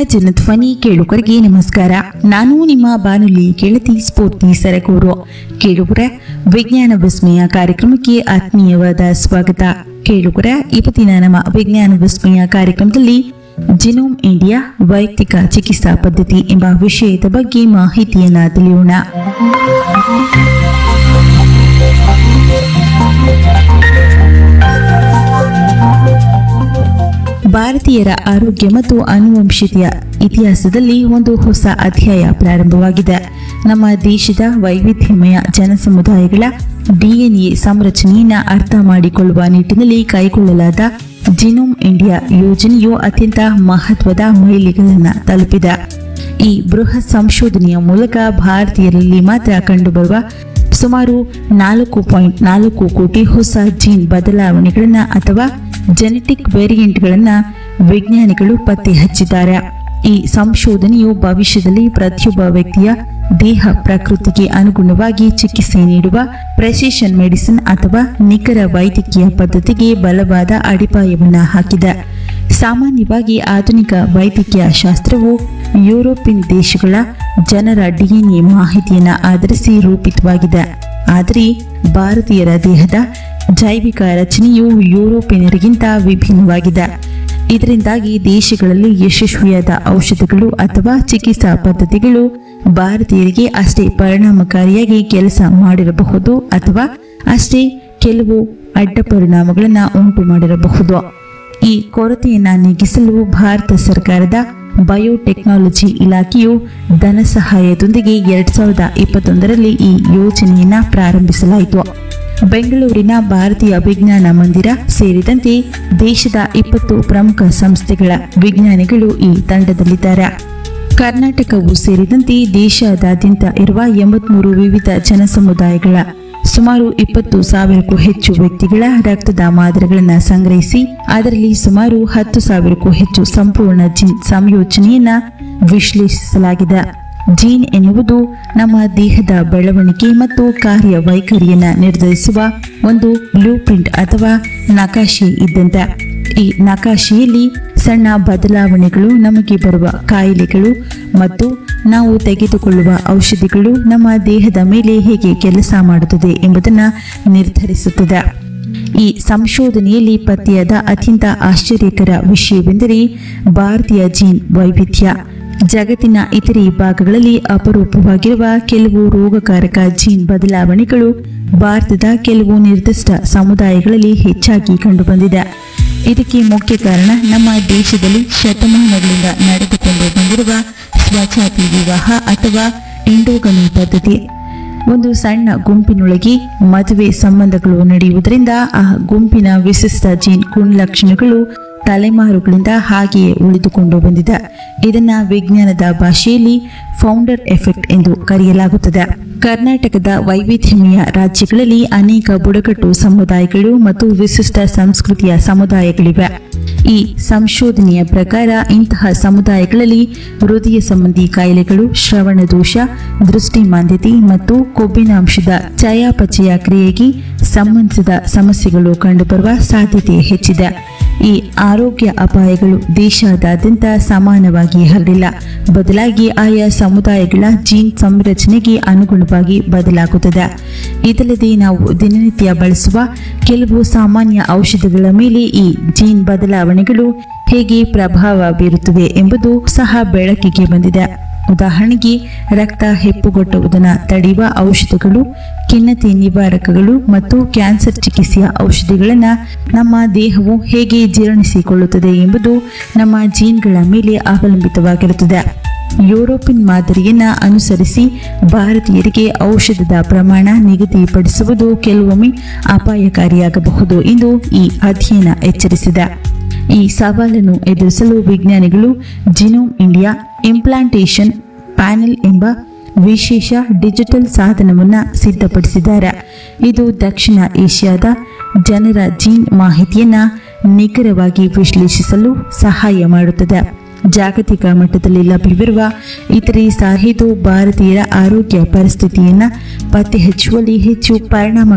ಜನಧ್ವನಿ ಕೇಳುಗರಿಗೆ ನಮಸ್ಕಾರ ನಾನು ನಿಮ್ಮ ಬಾನುಲಿ ಗೆಳತಿ ಸ್ಫೂರ್ತಿ ಸರಗೂರು ಕೇಳುಗರ ವಿಜ್ಞಾನ ವಿಸ್ಮಯ ಕಾರ್ಯಕ್ರಮಕ್ಕೆ ಆತ್ಮೀಯವಾದ ಸ್ವಾಗತ ಕೇಳುಗರ ಇವತ್ತಿನ ನಮ್ಮ ವಿಜ್ಞಾನ ವಿಸ್ಮಯ ಕಾರ್ಯಕ್ರಮದಲ್ಲಿ ಜಿನೋಮ್ ಇಂಡಿಯಾ ವೈಯಕ್ತಿಕ ಚಿಕಿತ್ಸಾ ಪದ್ಧತಿ ಎಂಬ ವಿಷಯದ ಬಗ್ಗೆ ಮಾಹಿತಿಯನ್ನ ತಿಳಿಯೋಣ ಭಾರತೀಯರ ಆರೋಗ್ಯ ಮತ್ತು ಆನುವಂಶಿತೆಯ ಇತಿಹಾಸದಲ್ಲಿ ಒಂದು ಹೊಸ ಅಧ್ಯಾಯ ಪ್ರಾರಂಭವಾಗಿದೆ ನಮ್ಮ ದೇಶದ ವೈವಿಧ್ಯಮಯ ಜನಸಮುದಾಯಗಳ ಡಿಎನ್ಎ ಸಂರಚನೆಯನ್ನ ಅರ್ಥ ಮಾಡಿಕೊಳ್ಳುವ ನಿಟ್ಟಿನಲ್ಲಿ ಕೈಗೊಳ್ಳಲಾದ ಜಿನೋಮ್ ಇಂಡಿಯಾ ಯೋಜನೆಯು ಅತ್ಯಂತ ಮಹತ್ವದ ಮೈಲಿಗಲನ್ನು ತಲುಪಿದೆ ಈ ಬೃಹತ್ ಸಂಶೋಧನೆಯ ಮೂಲಕ ಭಾರತೀಯರಲ್ಲಿ ಮಾತ್ರ ಕಂಡುಬರುವ ಸುಮಾರು ನಾಲ್ಕು ಪಾಯಿಂಟ್ ನಾಲ್ಕು ಕೋಟಿ ಹೊಸ ಜೀನ್ ಬದಲಾವಣೆಗಳನ್ನ ಅಥವಾ ಜೆನೆಟಿಕ್ ವೇರಿಯಂಟ್ಗಳನ್ನ ವಿಜ್ಞಾನಿಗಳು ಪತ್ತೆ ಹಚ್ಚಿದ್ದಾರೆ ಈ ಸಂಶೋಧನೆಯು ಭವಿಷ್ಯದಲ್ಲಿ ಪ್ರತಿಯೊಬ್ಬ ವ್ಯಕ್ತಿಯ ದೇಹ ಪ್ರಕೃತಿಗೆ ಅನುಗುಣವಾಗಿ ಚಿಕಿತ್ಸೆ ನೀಡುವ ಪ್ರೆಸಿಷನ್ ಮೆಡಿಸಿನ್ ಅಥವಾ ನಿಖರ ವೈದ್ಯಕೀಯ ಪದ್ಧತಿಗೆ ಬಲವಾದ ಅಡಿಪಾಯವನ್ನ ಹಾಕಿದೆ ಸಾಮಾನ್ಯವಾಗಿ ಆಧುನಿಕ ವೈದ್ಯಕೀಯ ಶಾಸ್ತ್ರವು ಯುರೋಪಿಯನ್ ದೇಶಗಳ ಜನರ ಡಿಎನ್ಎ ಮಾಹಿತಿಯನ್ನು ಆಧರಿಸಿ ರೂಪಿತವಾಗಿದೆ ಆದರೆ ಭಾರತೀಯರ ದೇಹದ ಜೈವಿಕ ರಚನೆಯು ಯುರೋಪಿಯನರಿಗಿಂತ ವಿಭಿನ್ನವಾಗಿದೆ ಇದರಿಂದಾಗಿ ದೇಶಗಳಲ್ಲಿ ಯಶಸ್ವಿಯಾದ ಔಷಧಗಳು ಅಥವಾ ಚಿಕಿತ್ಸಾ ಪದ್ಧತಿಗಳು ಭಾರತೀಯರಿಗೆ ಅಷ್ಟೇ ಪರಿಣಾಮಕಾರಿಯಾಗಿ ಕೆಲಸ ಮಾಡಿರಬಹುದು ಅಥವಾ ಅಷ್ಟೇ ಕೆಲವು ಅಡ್ಡ ಪರಿಣಾಮಗಳನ್ನು ಉಂಟು ಮಾಡಿರಬಹುದು ಈ ಕೊರತೆಯನ್ನ ನೀಗಿಸಲು ಭಾರತ ಸರ್ಕಾರದ ಬಯೋಟೆಕ್ನಾಲಜಿ ಇಲಾಖೆಯು ಧನ ಸಹಾಯದೊಂದಿಗೆ ಎರಡ್ ಸಾವಿರದ ಇಪ್ಪತ್ತೊಂದರಲ್ಲಿ ಈ ಯೋಜನೆಯನ್ನ ಪ್ರಾರಂಭಿಸಲಾಯಿತು ಬೆಂಗಳೂರಿನ ಭಾರತೀಯ ವಿಜ್ಞಾನ ಮಂದಿರ ಸೇರಿದಂತೆ ದೇಶದ ಇಪ್ಪತ್ತು ಪ್ರಮುಖ ಸಂಸ್ಥೆಗಳ ವಿಜ್ಞಾನಿಗಳು ಈ ತಂಡದಲ್ಲಿದ್ದಾರೆ ಕರ್ನಾಟಕವು ಸೇರಿದಂತೆ ದೇಶದಾದ್ಯಂತ ಇರುವ ಎಂಬತ್ಮೂರು ವಿವಿಧ ಜನಸಮುದಾಯಗಳ ಸುಮಾರು ಇಪ್ಪತ್ತು ಸಾವಿರಕ್ಕೂ ಹೆಚ್ಚು ವ್ಯಕ್ತಿಗಳ ರಕ್ತದ ಮಾದರಿಗಳನ್ನು ಸಂಗ್ರಹಿಸಿ ಅದರಲ್ಲಿ ಸುಮಾರು ಹತ್ತು ಸಾವಿರಕ್ಕೂ ಹೆಚ್ಚು ಸಂಪೂರ್ಣ ಜೀನ್ ಸಂಯೋಜನೆಯನ್ನ ವಿಶ್ಲೇಷಿಸಲಾಗಿದೆ ಜೀನ್ ಎನ್ನುವುದು ನಮ್ಮ ದೇಹದ ಬೆಳವಣಿಗೆ ಮತ್ತು ಕಾರ್ಯವೈಖರಿಯನ್ನ ನಿರ್ಧರಿಸುವ ಒಂದು ಬ್ಲೂ ಪ್ರಿಂಟ್ ಅಥವಾ ನಕಾಶೆ ಇದ್ದಂತೆ ಈ ನಕಾಶೆಯಲ್ಲಿ ಸಣ್ಣ ಬದಲಾವಣೆಗಳು ನಮಗೆ ಬರುವ ಕಾಯಿಲೆಗಳು ಮತ್ತು ನಾವು ತೆಗೆದುಕೊಳ್ಳುವ ಔಷಧಿಗಳು ನಮ್ಮ ದೇಹದ ಮೇಲೆ ಹೇಗೆ ಕೆಲಸ ಮಾಡುತ್ತದೆ ಎಂಬುದನ್ನು ನಿರ್ಧರಿಸುತ್ತದೆ ಈ ಸಂಶೋಧನೆಯಲ್ಲಿ ಪತ್ತೆಯಾದ ಅತ್ಯಂತ ಆಶ್ಚರ್ಯಕರ ವಿಷಯವೆಂದರೆ ಭಾರತೀಯ ಜೀನ್ ವೈವಿಧ್ಯ ಜಗತ್ತಿನ ಇತರೆ ಭಾಗಗಳಲ್ಲಿ ಅಪರೂಪವಾಗಿರುವ ಕೆಲವು ರೋಗಕಾರಕ ಜೀನ್ ಬದಲಾವಣೆಗಳು ಭಾರತದ ಕೆಲವು ನಿರ್ದಿಷ್ಟ ಸಮುದಾಯಗಳಲ್ಲಿ ಹೆಚ್ಚಾಗಿ ಕಂಡುಬಂದಿದೆ ಇದಕ್ಕೆ ಮುಖ್ಯ ಕಾರಣ ನಮ್ಮ ದೇಶದಲ್ಲಿ ಶತಮಾನಗಳಿಂದ ನಡೆದುಕೊಂಡು ಬಂದಿರುವ ಸ್ವಜಾತಿ ವಿವಾಹ ಅಥವಾ ಇಂಡೋಗಮಿ ಪದ್ಧತಿ ಒಂದು ಸಣ್ಣ ಗುಂಪಿನೊಳಗೆ ಮದುವೆ ಸಂಬಂಧಗಳು ನಡೆಯುವುದರಿಂದ ಆ ಗುಂಪಿನ ವಿಶಿಷ್ಟ ಜೀನ್ ಗುಣಲಕ್ಷಣಗಳು ತಲೆಮಾರುಗಳಿಂದ ಹಾಗೆಯೇ ಉಳಿದುಕೊಂಡು ಬಂದಿದೆ ಇದನ್ನ ವಿಜ್ಞಾನದ ಭಾಷೆಯಲ್ಲಿ ಫೌಂಡರ್ ಎಫೆಕ್ಟ್ ಎಂದು ಕರೆಯಲಾಗುತ್ತದೆ ಕರ್ನಾಟಕದ ವೈವಿಧ್ಯಮಯ ರಾಜ್ಯಗಳಲ್ಲಿ ಅನೇಕ ಬುಡಕಟ್ಟು ಸಮುದಾಯಗಳು ಮತ್ತು ವಿಶಿಷ್ಟ ಸಂಸ್ಕೃತಿಯ ಸಮುದಾಯಗಳಿವೆ ಈ ಸಂಶೋಧನೆಯ ಪ್ರಕಾರ ಇಂತಹ ಸಮುದಾಯಗಳಲ್ಲಿ ಹೃದಯ ಸಂಬಂಧಿ ಕಾಯಿಲೆಗಳು ಶ್ರವಣ ದೋಷ ದೃಷ್ಟಿಮಾಂದ್ಯತೆ ಮತ್ತು ಕೊಬ್ಬಿನಾಂಶದ ಚಯಾಪಚಯ ಕ್ರಿಯೆಗೆ ಸಂಬಂಧಿಸಿದ ಸಮಸ್ಯೆಗಳು ಕಂಡುಬರುವ ಸಾಧ್ಯತೆ ಹೆಚ್ಚಿದೆ ಈ ಆರೋಗ್ಯ ಅಪಾಯಗಳು ದೇಶದಾದ್ಯಂತ ಸಮಾನವಾಗಿ ಹರಡಿಲ್ಲ ಬದಲಾಗಿ ಆಯಾ ಸಮುದಾಯಗಳ ಜೀನ್ ಸಂರಚನೆಗೆ ಅನುಗುಣವಾಗಿ ಬದಲಾಗುತ್ತದೆ ಇದಲ್ಲದೆ ನಾವು ದಿನನಿತ್ಯ ಬಳಸುವ ಕೆಲವು ಸಾಮಾನ್ಯ ಔಷಧಗಳ ಮೇಲೆ ಈ ಜೀನ್ ಬದಲಾವಣೆಗಳು ಹೇಗೆ ಪ್ರಭಾವ ಬೀರುತ್ತವೆ ಎಂಬುದು ಸಹ ಬೆಳಕಿಗೆ ಬಂದಿದೆ ಉದಾಹರಣೆಗೆ ರಕ್ತ ಹೆಪ್ಪುಗಟ್ಟುವುದನ್ನು ತಡೆಯುವ ಔಷಧಗಳು ಖಿನ್ನತೆ ನಿವಾರಕಗಳು ಮತ್ತು ಕ್ಯಾನ್ಸರ್ ಚಿಕಿತ್ಸೆಯ ಔಷಧಿಗಳನ್ನು ನಮ್ಮ ದೇಹವು ಹೇಗೆ ಜೀರ್ಣಿಸಿಕೊಳ್ಳುತ್ತದೆ ಎಂಬುದು ನಮ್ಮ ಜೀನ್ಗಳ ಮೇಲೆ ಅವಲಂಬಿತವಾಗಿರುತ್ತದೆ ಯುರೋಪಿಯನ್ ಮಾದರಿಯನ್ನ ಅನುಸರಿಸಿ ಭಾರತೀಯರಿಗೆ ಔಷಧದ ಪ್ರಮಾಣ ನಿಗದಿಪಡಿಸುವುದು ಕೆಲವೊಮ್ಮೆ ಅಪಾಯಕಾರಿಯಾಗಬಹುದು ಎಂದು ಈ ಅಧ್ಯಯನ ಎಚ್ಚರಿಸಿದೆ ಈ ಸವಾಲನ್ನು ಎದುರಿಸಲು ವಿಜ್ಞಾನಿಗಳು ಜಿನೋಮ್ ಇಂಡಿಯಾ ಇಂಪ್ಲಾಂಟೇಷನ್ ಪ್ಯಾನೆಲ್ ಎಂಬ ವಿಶೇಷ ಡಿಜಿಟಲ್ ಸಾಧನವನ್ನು ಸಿದ್ಧಪಡಿಸಿದ್ದಾರೆ ಇದು ದಕ್ಷಿಣ ಏಷ್ಯಾದ ಜನರ ಜೀನ್ ಮಾಹಿತಿಯನ್ನ ನಿಖರವಾಗಿ ವಿಶ್ಲೇಷಿಸಲು ಸಹಾಯ ಮಾಡುತ್ತದೆ ಜಾಗತಿಕ ಮಟ್ಟದಲ್ಲಿ ಲಭ್ಯವಿರುವ ಇತರೆ ಸಾಹಿತು ಭಾರತೀಯರ ಆರೋಗ್ಯ ಪರಿಸ್ಥಿತಿಯನ್ನು ಪತ್ತೆ ಹಚ್ಚುವಲ್ಲಿ ಹೆಚ್ಚು ಪರಿಣಾಮ